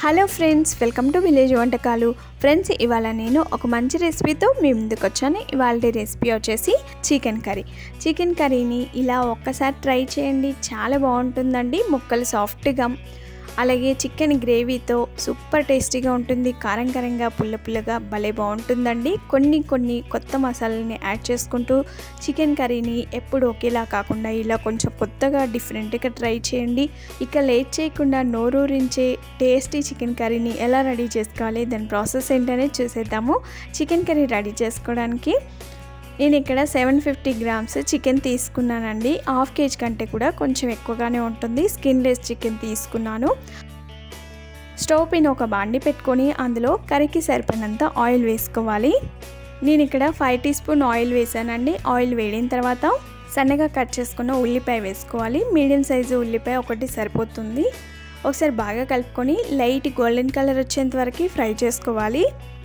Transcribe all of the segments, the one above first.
hello friends welcome to village వంటకాలు friends ఇవాళ నేను ఒక మంచి రెసిపీతో మీ ముందుకు వచ్చాను ఇవాళ రెసిపీ వచ్చేసి చికెన్ కర్రీ చికెన్ కర్రీని ఇలా ఒక్కసారి ట్రై చేయండి చాలా బాగుంటుందండి ముక్కలు సాఫ్ట్గా అలాగే చికెన్ గ్రేవీతో సూపర్ టేస్టీగా ఉంటుంది కారం కారంగా పుల్ల పుల్లగా భలే బాగుంటుందండి కొన్ని కొన్ని కొత్త మసాలాని యాడ్ చేసుకుంటూ చికెన్ కర్రీని ఎప్పుడు ఒకేలా కాకుండా ఇలా కొంచెం కొత్తగా డిఫరెంట్గా ట్రై చేయండి ఇక లేట్ చేయకుండా నోరూరించే టేస్టీ చికెన్ కర్రీని ఎలా రెడీ చేసుకోవాలి దాని ప్రాసెస్ ఏంటనే చూసేద్దాము చికెన్ కర్రీ రెడీ చేసుకోవడానికి నేను ఇక్కడ సెవెన్ ఫిఫ్టీ గ్రామ్స్ చికెన్ తీసుకున్నానండి హాఫ్ కేజీ కంటే కూడా కొంచెం ఎక్కువగానే ఉంటుంది స్కిన్లెస్ చికెన్ తీసుకున్నాను స్టవ్ పైన ఒక బాండి పెట్టుకొని అందులో కర్రీకి సరిపడినంత ఆయిల్ వేసుకోవాలి నేను ఇక్కడ ఫైవ్ టీ స్పూన్ ఆయిల్ వేసానండి ఆయిల్ వేడిన తర్వాత సన్నగా కట్ చేసుకున్న ఉల్లిపాయ వేసుకోవాలి మీడియం సైజు ఉల్లిపాయ ఒకటి సరిపోతుంది ఒకసారి బాగా కలుపుకొని లైట్ గోల్డెన్ కలర్ వచ్చేంత వరకు ఫ్రై చేసుకోవాలి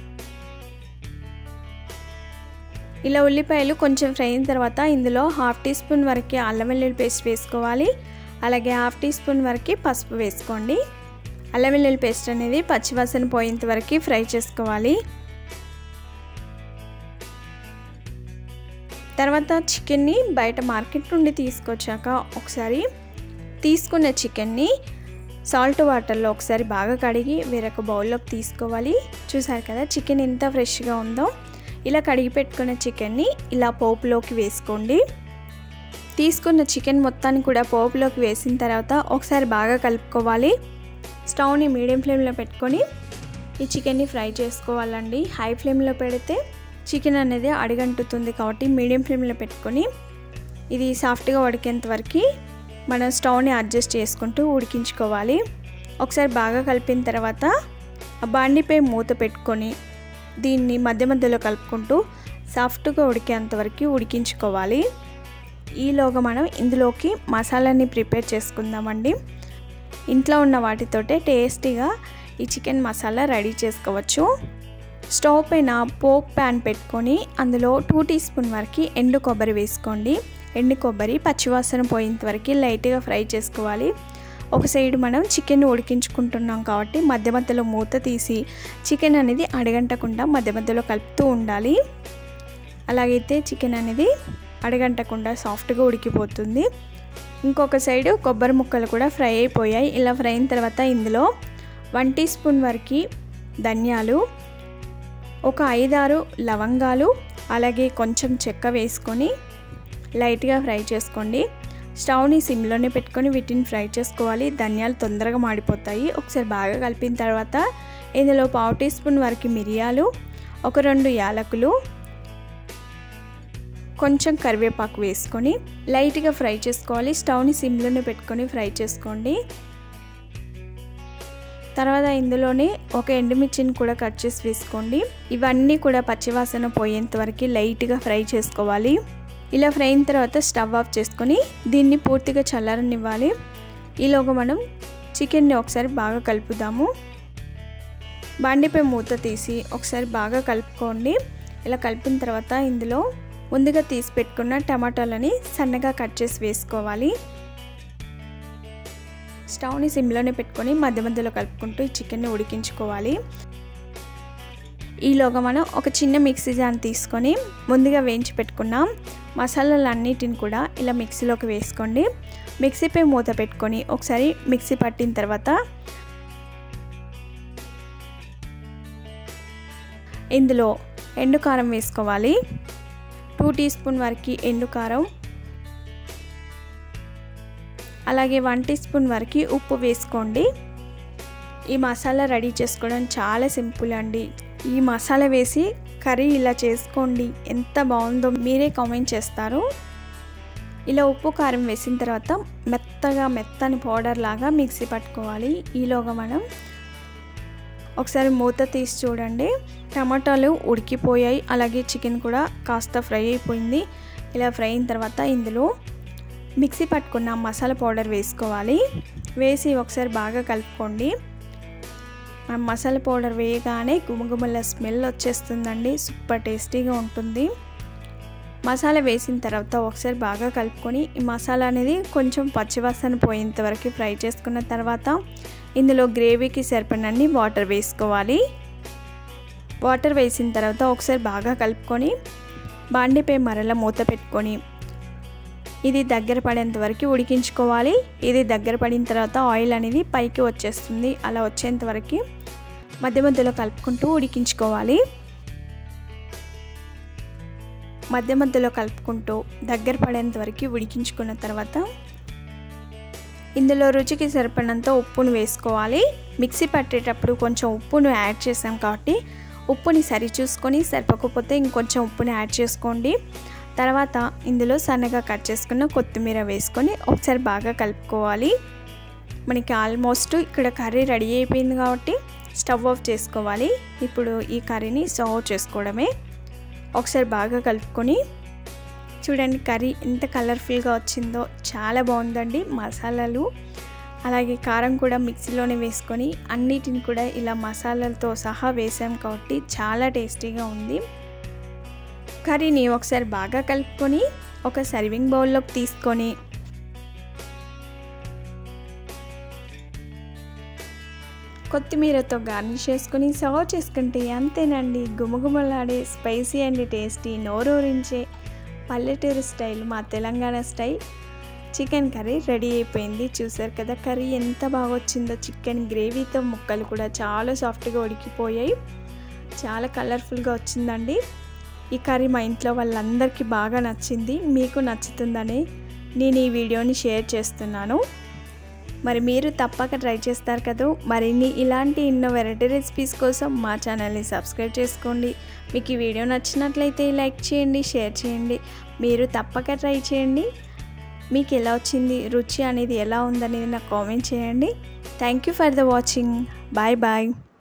ఇలా ఉల్లిపాయలు కొంచెం ఫ్రై అయిన తర్వాత ఇందులో హాఫ్ టీ స్పూన్ వరకు అల్లం వెల్లుల్లి పేస్ట్ వేసుకోవాలి అలాగే హాఫ్ టీ స్పూన్ వరకు పసుపు వేసుకోండి అల్లం వెల్లుల్లి పేస్ట్ అనేది పచ్చివాసన పోయేంత వరకు ఫ్రై చేసుకోవాలి తర్వాత చికెన్ని బయట మార్కెట్ నుండి తీసుకొచ్చాక ఒకసారి తీసుకున్న చికెన్ని సాల్ట్ వాటర్లో ఒకసారి బాగా కడిగి వేరొక బౌల్లోకి తీసుకోవాలి చూసారు కదా చికెన్ ఎంత ఫ్రెష్గా ఉందో ఇలా కడిగి పెట్టుకున్న చికెన్ని ఇలా పోపులోకి వేసుకోండి తీసుకున్న చికెన్ మొత్తాన్ని కూడా పోపులోకి వేసిన తర్వాత ఒకసారి బాగా కలుపుకోవాలి స్టవ్ని మీడియం ఫ్లేమ్లో పెట్టుకొని ఈ చికెన్ని ఫ్రై చేసుకోవాలండి హై ఫ్లేమ్లో పెడితే చికెన్ అనేది అడిగంటుతుంది కాబట్టి మీడియం ఫ్లేమ్లో పెట్టుకొని ఇది సాఫ్ట్గా ఉడికేంత వరకు మనం స్టవ్ని అడ్జస్ట్ చేసుకుంటూ ఉడికించుకోవాలి ఒకసారి బాగా కలిపిన తర్వాత ఆ బాండిపై మూత పెట్టుకొని దీన్ని మధ్య మధ్యలో కలుపుకుంటూ సాఫ్ట్గా ఉడికేంత వరకు ఉడికించుకోవాలి ఈలోగా మనం ఇందులోకి మసాలాని ప్రిపేర్ చేసుకుందామండి ఇంట్లో ఉన్న వాటితోటే టేస్టీగా ఈ చికెన్ మసాలా రెడీ చేసుకోవచ్చు స్టవ్ పైన పోప్ ప్యాన్ పెట్టుకొని అందులో టూ టీ స్పూన్ వరకు ఎండు కొబ్బరి వేసుకోండి ఎండు కొబ్బరి పచ్చివాసన పోయేంత వరకు లైట్గా ఫ్రై చేసుకోవాలి ఒక సైడ్ మనం చికెన్ ఉడికించుకుంటున్నాం కాబట్టి మధ్య మధ్యలో మూత తీసి చికెన్ అనేది అడగంటకుండా మధ్య మధ్యలో కలుపుతూ ఉండాలి అలాగైతే చికెన్ అనేది అడగంటకుండా సాఫ్ట్గా ఉడికిపోతుంది ఇంకొక సైడు కొబ్బరి ముక్కలు కూడా ఫ్రై అయిపోయాయి ఇలా ఫ్రై అయిన తర్వాత ఇందులో వన్ టీ స్పూన్ వరకు ధనియాలు ఒక ఐదారు లవంగాలు అలాగే కొంచెం చెక్క వేసుకొని లైట్గా ఫ్రై చేసుకోండి స్టవ్ని సిమ్లోనే పెట్టుకొని వీటిని ఫ్రై చేసుకోవాలి ధనియాలు తొందరగా మాడిపోతాయి ఒకసారి బాగా కలిపిన తర్వాత ఇందులో పావు టీ స్పూన్ వరకు మిరియాలు ఒక రెండు యాలకులు కొంచెం కరివేపాకు వేసుకొని లైట్గా ఫ్రై చేసుకోవాలి స్టవ్ని సిమ్లోనే పెట్టుకొని ఫ్రై చేసుకోండి తర్వాత ఇందులోనే ఒక ఎండుమిర్చిని కూడా కట్ చేసి వేసుకోండి ఇవన్నీ కూడా పచ్చివాసన పోయేంత వరకు లైట్గా ఫ్రై చేసుకోవాలి ఇలా ఫ్రై అయిన తర్వాత స్టవ్ ఆఫ్ చేసుకొని దీన్ని పూర్తిగా చల్లారనివ్వాలి ఈలోగా మనం చికెన్ని ఒకసారి బాగా కలుపుదాము బాండిపై మూత తీసి ఒకసారి బాగా కలుపుకోండి ఇలా కలిపిన తర్వాత ఇందులో ముందుగా తీసి పెట్టుకున్న టమాటాలని సన్నగా కట్ చేసి వేసుకోవాలి స్టవ్ని సిమ్లోనే పెట్టుకొని మధ్య మధ్యలో కలుపుకుంటూ ఈ చికెన్ని ఉడికించుకోవాలి ఈలోగా మనం ఒక చిన్న మిక్సీ జాన్ తీసుకొని ముందుగా వేయించి పెట్టుకున్నాం మసాలాలన్నిటిని కూడా ఇలా మిక్సీలోకి వేసుకోండి మిక్సీపై మూత పెట్టుకొని ఒకసారి మిక్సీ పట్టిన తర్వాత ఇందులో ఎండు కారం వేసుకోవాలి టూ టీ స్పూన్ వరకు ఎండు కారం అలాగే వన్ టీ స్పూన్ వరకు ఉప్పు వేసుకోండి ఈ మసాలా రెడీ చేసుకోవడం చాలా సింపుల్ అండి ఈ మసాలా వేసి కర్రీ ఇలా చేసుకోండి ఎంత బాగుందో మీరే కామెంట్ చేస్తారు ఇలా ఉప్పు కారం వేసిన తర్వాత మెత్తగా మెత్తని పౌడర్ లాగా మిక్సీ పట్టుకోవాలి ఈలోగా మనం ఒకసారి మూత తీసి చూడండి టమాటాలు ఉడికిపోయాయి అలాగే చికెన్ కూడా కాస్త ఫ్రై అయిపోయింది ఇలా ఫ్రై అయిన తర్వాత ఇందులో మిక్సీ పట్టుకున్న మసాలా పౌడర్ వేసుకోవాలి వేసి ఒకసారి బాగా కలుపుకోండి ఆ మసాలా పౌడర్ వేయగానే గుమగుమల స్మెల్ వచ్చేస్తుందండి సూపర్ టేస్టీగా ఉంటుంది మసాలా వేసిన తర్వాత ఒకసారి బాగా కలుపుకొని ఈ మసాలా అనేది కొంచెం పచ్చివాసన పోయేంత వరకు ఫ్రై చేసుకున్న తర్వాత ఇందులో గ్రేవీకి సరిపడినన్ని వాటర్ వేసుకోవాలి వాటర్ వేసిన తర్వాత ఒకసారి బాగా కలుపుకొని బాండిపై మరల మూత పెట్టుకొని ఇది దగ్గర పడేంత వరకు ఉడికించుకోవాలి ఇది దగ్గర పడిన తర్వాత ఆయిల్ అనేది పైకి వచ్చేస్తుంది అలా వచ్చేంత వరకు మధ్య మధ్యలో కలుపుకుంటూ ఉడికించుకోవాలి మధ్య మధ్యలో కలుపుకుంటూ దగ్గర పడేంత వరకు ఉడికించుకున్న తర్వాత ఇందులో రుచికి సరిపడినంత ఉప్పును వేసుకోవాలి మిక్సీ పట్టేటప్పుడు కొంచెం ఉప్పును యాడ్ చేసాం కాబట్టి ఉప్పుని సరి చూసుకొని సరిపోకపోతే ఇంకొంచెం ఉప్పుని యాడ్ చేసుకోండి తర్వాత ఇందులో సన్నగా కట్ చేసుకున్న కొత్తిమీర వేసుకొని ఒకసారి బాగా కలుపుకోవాలి మనకి ఆల్మోస్ట్ ఇక్కడ కర్రీ రెడీ అయిపోయింది కాబట్టి స్టవ్ ఆఫ్ చేసుకోవాలి ఇప్పుడు ఈ కర్రీని సర్వ్ చేసుకోవడమే ఒకసారి బాగా కలుపుకొని చూడండి కర్రీ ఎంత కలర్ఫుల్గా వచ్చిందో చాలా బాగుందండి మసాలాలు అలాగే కారం కూడా మిక్సీలోనే వేసుకొని అన్నిటిని కూడా ఇలా మసాలాలతో సహా వేసాం కాబట్టి చాలా టేస్టీగా ఉంది కర్రీని ఒకసారి బాగా కలుపుకొని ఒక సర్వింగ్ బౌల్లోకి తీసుకొని కొత్తిమీరతో గార్నిష్ చేసుకొని సర్వ్ చేసుకుంటే అంతేనండి గుమగుమలాడే స్పైసీ అండ్ టేస్టీ నోరూరించే పల్లెటూరు స్టైల్ మా Telangana style chicken curry ready అయిపోయింది చూసారు కదా కర్రీ ఎంత బాగా వచ్చిందో చికెన్ గ్రేవీతో ముక్కలు కూడా చాలా సాఫ్ట్గా ఉడికిపోయాయి చాలా కలర్ఫుల్గా వచ్చిందండి ఈ కర్రీ మా ఇంట్లో వాళ్ళందరికీ బాగా నచ్చింది మీకు నచ్చుతుందని నేను ఈ వీడియోని షేర్ చేస్తున్నాను మరి మీరు తప్పక ట్రై చేస్తారు కదా మరిన్ని ఇలాంటి ఎన్నో వెరైటీ రెసిపీస్ కోసం మా ఛానల్ని సబ్స్క్రైబ్ చేసుకోండి మీకు ఈ వీడియో నచ్చినట్లయితే లైక్ చేయండి షేర్ చేయండి మీరు తప్పక ట్రై చేయండి మీకు ఎలా వచ్చింది రుచి అనేది ఎలా ఉందనేది నాకు కామెంట్ చేయండి thank you for the watching bye bye